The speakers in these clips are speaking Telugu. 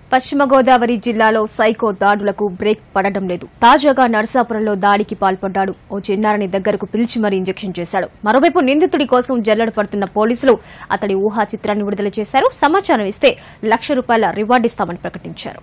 పశ్చిమ గోదావరి జిల్లాలో సైకో దాడులకు బ్రేక్ పడడం లేదు తాజాగా నర్సాపురంలో దాడికి పాల్పడ్డాడు ఓ చిన్నారిని దగ్గరకు పిలిచి మరీ ఇంజెక్షన్ చేశాడు మరోవైపు నిందితుడి కోసం జల్లెడ పడుతున్న పోలీసులు అతడి ఊహా చిత్రాన్ని విడుదల చేశారు సమాచారం ఇస్తే లక్ష రూపాయల రివార్డు ఇస్తామని ప్రకటించారు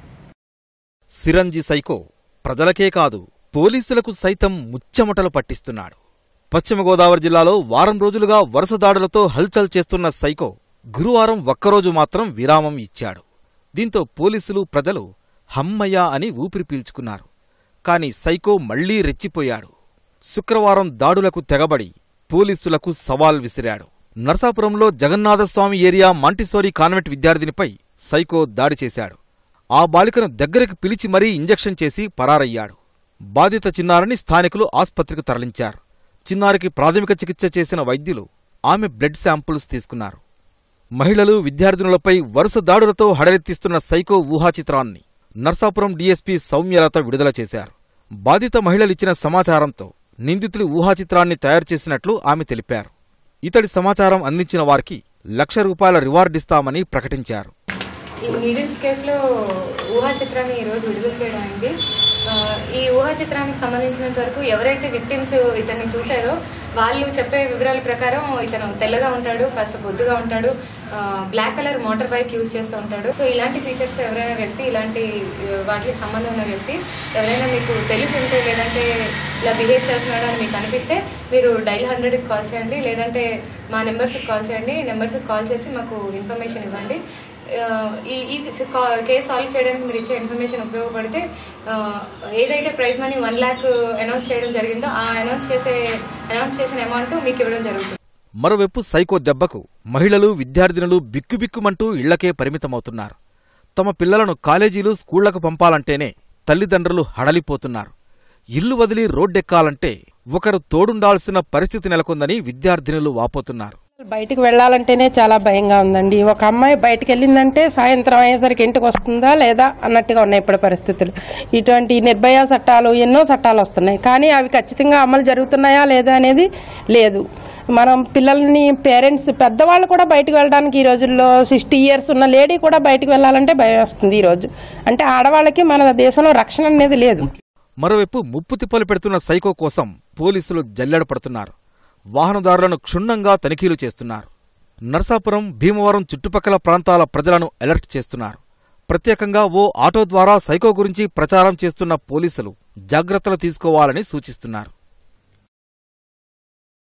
సిరంజి సైకో ప్రజలకే కాదు పోలీసులకు సైతం ముచ్చెమటలు పట్టిస్తున్నాడు పశ్చిమ గోదావరి జిల్లాలో వారం రోజులుగా వరుస దాడులతో హల్చల్ చేస్తున్న సైకో గురువారం ఒక్కరోజు మాత్రం విరామం ఇచ్చాడు దీంతో పోలీసులు ప్రజలు హమ్మయ్యా అని ఊపిరి పీల్చుకున్నారు కాని సైకో మళ్లీ రెచ్చిపోయాడు శుక్రవారం దాడులకు తెగబడి పోలీసులకు సవాల్ విసిరాడు నర్సాపురంలో జగన్నాథస్వామి ఏరియా మాంటిసోరీ కాన్వెంట్ విద్యార్థినిపై సైకో దాడి చేశాడు ఆ బాలికను దగ్గరకు పిలిచి మరీ ఇంజెక్షన్ చేసి పరారయ్యాడు బాధిత చిన్నారిని స్థానికులు ఆస్పత్రికి తరలించారు చిన్నారికి ప్రాథమిక చికిత్స చేసిన వైద్యులు ఆమె బ్లడ్ శాంపుల్స్ తీసుకున్నారు మహిళలు విద్యార్థినులపై వరుస దాడులతో హడలెత్తిస్తున్న సైకో ఊహాచిత్రాన్ని నర్సాపురం డీఎస్పీ సౌమ్యలత విడుదల చేశారు బాధిత మహిళలిచ్చిన సమాచారంతో నిందితుడి ఊహాచిత్రాన్ని తయారు చేసినట్లు ఆమె తెలిపారు ఇతడి సమాచారం అందించిన వారికి లక్ష రూపాయల రివార్డిస్తామని ప్రకటించారు ఈ నీడిల్స్ కేసులో ఊహా చిత్రాన్ని ఈరోజు విడుదల చేయడం అయింది ఆ, ఈ ఊహా చిత్రానికి సంబంధించినంత వరకు ఎవరైతే విక్టిమ్స్ ఇతన్ని చూశారో వాళ్ళు చెప్పే వివరాల ప్రకారం ఇతను తెల్లగా ఉంటాడు కాస్త బొద్దుగా ఉంటాడు ఆ, black colour motor bike use చేస్తూ ఉంటాడు సో ఇలాంటి ఫీచర్స్ ఎవరైనా వ్యక్తి ఇలాంటి ఆ, వాటికి సంబంధం ఉన్న వ్యక్తి ఎవరైనా మీకు తెలిసి ఉంటే లేదంటే ఇలా బిహేవ్ చేస్తున్నాడు అని మీకు అనిపిస్తే మీరు డైల్ హండ్రెడ్కి కాల్ చేయండి లేదంటే మా నెంబర్స్కి కాల్ చేయండి నెంబర్స్కి కాల్ చేసి మాకు ఇన్ఫర్మేషన్ ఇవ్వండి ఆ, ఈ ఈ కా- కేసు సాల్వ్ చేయడానికి మీరు ఇచ్చే ఇన్ఫర్మేషన్ ఉపయోగపడితే ఆ, ఏదైతే prize money one lakh announce చేయడం జరిగిందో ఆ అనౌన్స్ చేసే అనౌన్స్ చేసిన అమౌంట్ మీకు ఇవ్వడం జరుగుతుంది మరోవైపు సైకో దెబ్బకు మహిళలు విద్యార్థినులు బిక్కుబిక్కుమంటూ ఇళ్లకే పరిమితమవుతున్నారు తమ పిల్లలను కాలేజీలు స్కూళ్లకు పంపాలంటేనే తల్లిదండ్రులు హడలిపోతున్నారు ఇల్లు వదిలి రోడ్డెక్కాలంటే ఒకరు తోడుండాల్సిన పరిస్థితి నెలకొందని విద్యార్థినులు వాపోతున్నారు బయటికి వెళ్ళాలంటేనే చాలా భయంగా ఉందండి ఒక అమ్మాయి బయటికి వెళ్ళిందంటే సాయంత్రం అయ్యేసరికి ఇంటికి వస్తుందా లేదా అన్నట్టుగా ఉన్నాయి ఇప్పుడు పరిస్థితులు ఇటువంటి నిర్భయ చట్టాలు ఎన్నో చట్టాలు వస్తున్నాయి కానీ అవి ఖచ్చితంగా అమలు జరుగుతున్నాయా లేదా అనేది లేదు మనం పిల్లల్ని పేరెంట్స్ పెద్దవాళ్ళు కూడా బయటకు వెళ్ళడానికి ఈ రోజుల్లో సిక్స్టీ ఇయర్స్ ఉన్న లేడీ కూడా బయటకు వెళ్ళాలంటే భయం వస్తుంది ఈ రోజు అంటే ఆడవాళ్ళకి మన దేశంలో రక్షణ అనేది లేదు మరోవైపు ముప్పు తిప్పలు పెడుతున్న సైకో కోసం పోలీసులు జల్లెడ పడుతున్నారు వాహనదారులను క్షుణ్ణంగా తనిఖీలు చేస్తున్నారు నర్సాపురం భీమవరం చుట్టుపక్కల ప్రాంతాల ప్రజలను అలర్ట్ చేస్తున్నారు ప్రత్యేకంగా ఓ ఆటో ద్వారా సైకో గురించి ప్రచారం చేస్తున్న పోలీసులు జాగ్రత్తలు తీసుకోవాలని సూచిస్తున్నారు